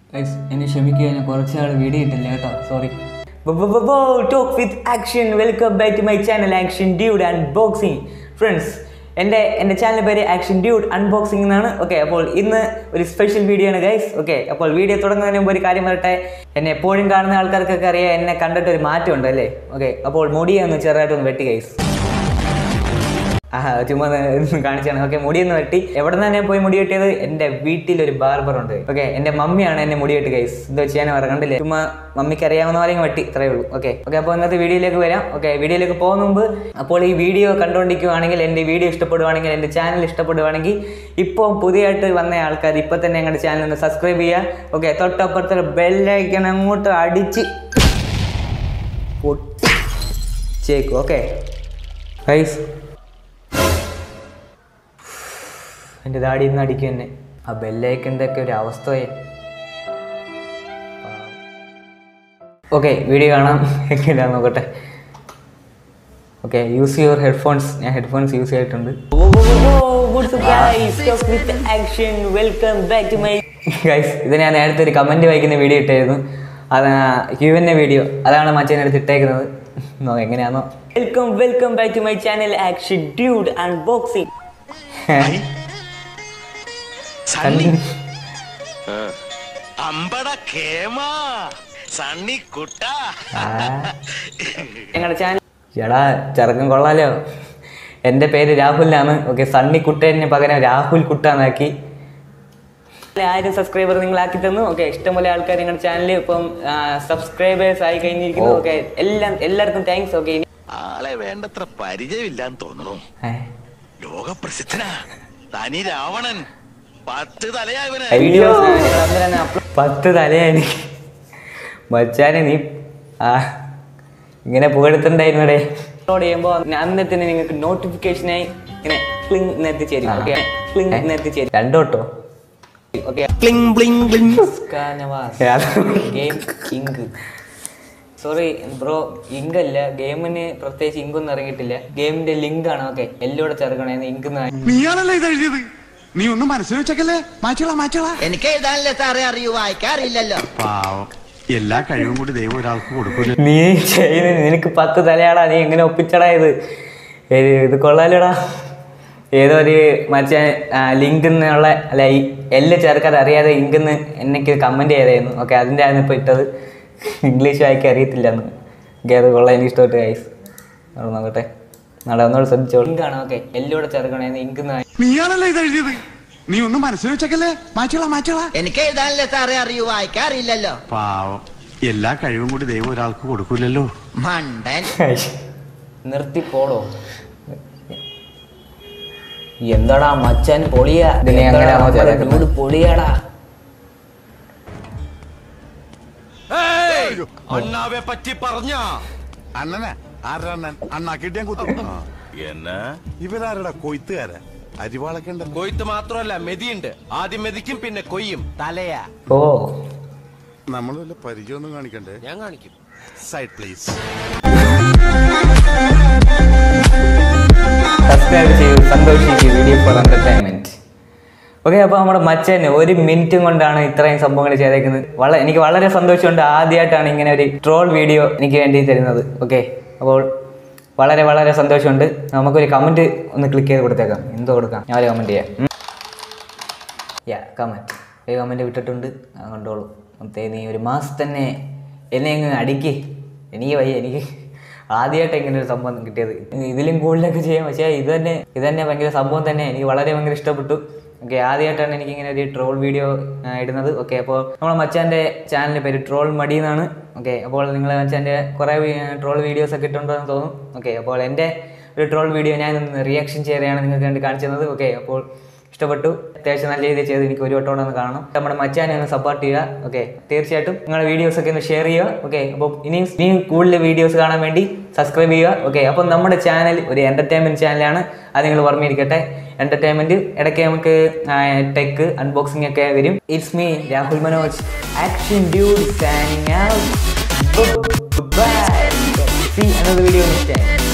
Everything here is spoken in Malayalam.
Guys, എന്നെ ക്ഷമിക്കുക ഞാൻ കുറച്ച് നാൾ വീഡിയോ ഇട്ടില്ല കേട്ടോ sorry talk with action welcome back to my channel action dude unboxing friends എൻ്റെ എൻ്റെ ചാനൽ പേര് ആക്ഷൻ ഡ്യൂഡ് അൺബോക്സിംഗ് എന്നാണ് ഓക്കെ അപ്പോൾ ഇന്ന് ഒരു സ്പെഷ്യൽ വീഡിയോ ആണ് ഗൈസ് ഓക്കെ അപ്പോൾ വീഡിയോ തുടങ്ങുന്നതിന് മുമ്പ് ഒരു കാര്യം പറയട്ടെ എന്നെ എപ്പോഴും കാണുന്ന ആൾക്കാർക്കൊക്കെ അറിയാം എന്നെ കണ്ടിട്ട് ഒരു മാറ്റമുണ്ട് അല്ലേ ഓക്കെ അപ്പോൾ മുടിയൊന്ന് ചെറുതായിട്ടൊന്ന് വെട്ടി ഗൈസ് ആ ചുമ്മാ ഒന്ന് കാണിച്ചാണ് ഓക്കെ മുടിയൊന്ന് വെട്ടി എവിടെ നിന്നാണ് ഞാൻ പോയി മുടി വെട്ടിയത് എൻ്റെ വീട്ടിലൊരു ബാർബർ ഉണ്ട് ഓക്കെ എൻ്റെ മമ്മിയാണ് എന്നെ മുടി വെട്ടി ഗൈസ് ഇത് വെച്ച് ഞാൻ കണ്ടില്ലേ ചുമ്മാ മമ്മിക്ക് അറിയാവുന്ന പോലെ വെട്ടി ഇത്രയേ ഉള്ളൂ ഓക്കെ ഓക്കെ അപ്പോൾ ഇന്നത്തെ വീഡിയോയിലേക്ക് വരാം ഓക്കെ വീഡിയോയിലേക്ക് പോകുന്ന മുമ്പ് അപ്പോൾ ഈ വീഡിയോ കണ്ടുകൊണ്ടിരിക്കുവാണെങ്കിൽ എൻ്റെ വീഡിയോ ഇഷ്ടപ്പെടുവാണെങ്കിൽ എൻ്റെ ചാനൽ ഇഷ്ടപ്പെടുവാണെങ്കിൽ ഇപ്പോൾ പുതിയതായിട്ട് വന്ന ആൾക്കാർ ഇപ്പോൾ തന്നെ ഞങ്ങളുടെ ചാനൽ ഒന്ന് സബ്സ്ക്രൈബ് ചെയ്യുക ഓക്കെ തൊട്ടപ്പുറത്തെ ബെല്ലൈക്കൺ അങ്ങോട്ട് അടിച്ച് പൊട്ടിച്ചേക്കും ഓക്കെ ഗൈസ് എൻ്റെ ദാടി ഇന്ന് അടിക്കും എന്നെ ആ ബെല്ലൈക്കൻ്റെ ഒക്കെ ഒരു അവസ്ഥയെ ഓക്കെ വീഡിയോ കാണാം എങ്ങനെയാ നോക്കട്ടെ ഓക്കെ യൂസ് യുവർ ഹെഡ്ഫോൺസ് ഞാൻ ഹെഡ്ഫോൺസ് യൂസ് ചെയ്തിട്ടുണ്ട് ഗൈസ് ഇത് ഞാൻ നേരത്തെ ഒരു കമൻറ്റ് വായിക്കുന്ന വീഡിയോ ഇട്ടായിരുന്നു അത് ക്യൂ എൻ എ വീഡിയോ അതാണ് മച്ചൻ എടുത്ത് ഇട്ടേക്കുന്നത് നോ എങ്ങനെയാണോ welcome welcome back to my channel action dude unboxing Sunny അമ്പട കേമ സണ്ണി കുട്ട ഞങ്ങളുടെ ചാനൽ എടാ ചെറുക്കം കൊള്ളാലോ എൻ്റെ പേര് രാഹുലാണ് ഓക്കെ സണ്ണി കുട്ടേന് പകരം രാഹുൽ കുട്ടാന്നാക്കി ആയിരം സബ്സ്ക്രൈബർ നിങ്ങൾ ആക്കി തന്നു ഓക്കെ ഇഷ്ടംപോലെ ആൾക്കാർ നിങ്ങളുടെ ചാനലിൽ ഇപ്പം സബ്സ്ക്രൈബേഴ്സ് ആയി കഴിഞ്ഞിരിക്കുന്നു ഓക്കെ എല്ലാം എല്ലാവർക്കും താങ്ക്സ് ഓക്കെ ആളെ വേണ്ടത്ര പരിചയമില്ലാന്ന് തോന്നുന്നു ലോകപ്രസിദ്ധനാ തനി രാവണൻ പത്ത് തലയായവന് വീഡിയോസ് പത്ത് തലയാണ് മച്ചാനെ നീ ആ ഇങ്ങനെ പുകഴ്ത്തുണ്ടായിരുന്നടേ അപ്ലോഡ് ചെയ്യുമ്പോൾ അന്നത്തിന് നിങ്ങൾക്ക് നോട്ടിഫിക്കേഷനായി ഇങ്ങനെ ക്ലിങ് എന്ന് എത്തിച്ചേരും ഓക്കെ ക്ലിങ് എന്ന് എത്തിച്ചേരും രണ്ടോട്ടോ okay bling bling bling game ഇങ്ക് സോറി ബ്രോ ഇങ്ക് അല്ല ഗെയിമിന് പ്രത്യേകിച്ച് ഇങ്കൊന്നും ഇറങ്ങിയിട്ടില്ല ഗെയിമിന്റെ ലിങ്ക് ആണ് ഓക്കെ എല്ലോടെ ചേർക്കണേ ഇങ്ക് നീയാണല്ലോ ഇത് എഴുതിയത് നീ ഒന്നും മനസ്സിൽ വെച്ചേക്കല്ലേ മാറ്റോളാ മാറ്റോളാ എനിക്ക് എഴുതാനല്ലേ സാറേ അറിയൂ വായിക്കാറില്ലല്ലോ പാവം എല്ലാ കഴിവും കൂടി ദൈവം ഒരാൾക്ക് കൊടുക്കൂല നീ ചെയ്യുന്ന നിനക്ക് പത്ത് തലയാടാ നീ എങ്ങനെ ഒപ്പിച്ചടാ ഇത് ഏത് ഇത് കൊള്ളാലോടാ ഏതോ ഒരു മറ്റേ ലിങ്ക് എന്നുള്ള അല്ല ഈ എല്ല് ചേർക്കാതെ അറിയാതെ ഇങ്കെന്ന് എനിക്ക് കമൻറ്റ് ചെയ്തായിരുന്നു ഓക്കെ അതിൻ്റെ ആണ് ഇപ്പോൾ ഇട്ടത് ഇംഗ്ലീഷ് വായിക്കാൻ അറിയത്തില്ലെന്ന് ഓക്കെ അത് കൊള്ളാം എനിക്ക് ഇഷ്ടപ്പെട്ട് ഗൈസ് അവിടെ നോക്കട്ടെ നാളെ ഒന്നുകൂടെ ശ്രദ്ധിച്ചോളൂ ലിങ്കാണ് ഓക്കെ എല്ലോടെ ചേർക്കണേ ഇങ്കെന്ന് നീയാണല്ലോ ഇത് എഴുതിയത് നീ ഒന്നും മനസ്സിൽ വെച്ചേക്കല്ലേ മാറ്റോളാ മാറ്റോളാ എനിക്ക് എഴുതാനല്ലേ സാറേ അറിയൂ വായിക്കാറില്ലല്ലോ പാവം എല്ലാ കഴിവും കൂടി ദൈവം ഒരാൾക്ക് കൊടുക്കൂലല്ലോ മണ്ടൻ നിർത്തി പോടോ എന്താടാ മച്ചാൻ പൊളിയാ ഇതിനെ അങ്ങനെയാണോ ചേർക്കുന്നത്? ഡൂഡ് പൊളിയാടാ അണ്ണാവെ പറ്റി പറഞ്ഞ അണ്ണനാ ആരുടെ അണ്ണൻ അണ്ണാ കിട്ടിയാൻ കുത്തും ആ. എന്നാ ഇവരാരടാ കൊയ്ത്തുകാരാ അരിവാളൊക്കെ ഉണ്ടല്ലോ കൊയ്ത്ത് മാത്രമല്ല മെതിയുണ്ട് ആദ്യം മെതിക്കും പിന്നെ കൊയ്യും തലയാ ഓ നമ്മൾ വല്ല പരിചയമൊന്നും കാണിക്കണ്ടേ ഞാൻ കാണിക്കും സൈഡ് പ്ലീസ് സബ്സ്ക്രൈബ് ചെയ്ത് സന്തോഷിക്കുക വീഡിയോ ഫോർ എന്റർടൈൻമെന്റ് ഓക്കെ അപ്പോൾ നമ്മുടെ മച്ചൻ ഒരു മിനിറ്റും കൊണ്ടാണ് ഇത്രയും സംഭവങ്ങൾ ചെയ്തേക്കുന്നത് വളരെ എനിക്ക് വളരെ സന്തോഷമുണ്ട് ആദ്യമായിട്ടാണ് ഇങ്ങനെ ഒരു ട്രോൾ വീഡിയോ എനിക്ക് വേണ്ടി തരുന്നത് ഓക്കെ അപ്പോൾ വളരെ വളരെ സന്തോഷമുണ്ട് നമുക്കൊരു കമൻറ്റ് ഒന്ന് ക്ലിക്ക് ചെയ്ത് കൊടുത്തേക്കാം എന്തോ കൊടുക്കാം ഞാൻ ഒരു കമൻറ്റ് ചെയ്യാം യാ കമൻറ്റ് ഒരു കമൻറ്റ് വിട്ടിട്ടുണ്ട് ആ കണ്ടോളൂ മറ്റേ നീ ഒരു മാസം തന്നെ എന്നെ അങ്ങ് അടിക്ക് എനിക്ക് വയ്യ എനിക്ക് ആദ്യമായിട്ട് ഇങ്ങനെ ഒരു സംഭവം കിട്ടിയത് ഇതിലും കൂടുതലൊക്കെ ചെയ്യാം പക്ഷേ ഇത് തന്നെ ഇത് തന്നെ ഭയങ്കര സംഭവം തന്നെ എനിക്ക് വളരെ ഭയങ്കര ഇഷ്ടപ്പെട്ടു ഓക്കെ ആദ്യമായിട്ടാണ് എനിക്ക് ഇങ്ങനെ ഒരു ട്രോൾ വീഡിയോ ഇടുന്നത് ഓക്കെ അപ്പോൾ നമ്മളെ മച്ചാൻ്റെ ചാനലിൻ്റെ പേര് ട്രോൾ മടി എന്നാണ് ഓക്കെ അപ്പോൾ നിങ്ങൾ മച്ചാൻ്റെ കുറേ ട്രോൾ വീഡിയോസ് ഒക്കെ ഇട്ടുണ്ടോ എന്ന് തോന്നും ഓക്കെ അപ്പോൾ എൻ്റെ ഒരു ട്രോൾ വീഡിയോ ഞാൻ ഒന്ന് റിയാക്ഷൻ ചെയ്തെയാണ് നിങ്ങൾക്ക് വേണ്ടി കാണിച്ചു തന്നത് ഓക്കെ അപ്പോൾ ഇഷ്ടപ്പെട്ടു അത്യാവശ്യം നല്ല രീതിയിൽ ചെയ്ത് എനിക്ക് ഒരു വട്ടം കൂടെ ഒന്ന് കാണണം നമ്മുടെ മച്ചാനെ ഒന്ന് സപ്പോർട്ട് ചെയ്യുക ഓക്കെ തീർച്ചയായിട്ടും നിങ്ങളുടെ വീഡിയോസ് ഒക്കെ ഒന്ന് ഷെയർ ചെയ്യുക ഓക്കെ അപ്പോൾ ഇനിയും ഇനിയും കൂടുതൽ വീഡിയോസ് കാണാൻ വേണ്ടി സബ്സ്ക്രൈബ് ചെയ്യുക ഓക്കെ അപ്പോൾ നമ്മുടെ ചാനൽ ഒരു എൻ്റർടൈൻമെൻറ്റ് ചാനലാണ് അത് നിങ്ങൾ ഓർമ്മയിരിക്കട്ടെ എൻ്റർടൈൻമെൻറ്റ് ഇടയ്ക്ക് നമുക്ക് ടെക്ക് അൺബോക്സിംഗ് ഒക്കെ വരും it's me Rahul Manoj action dude signing out bye see another video next time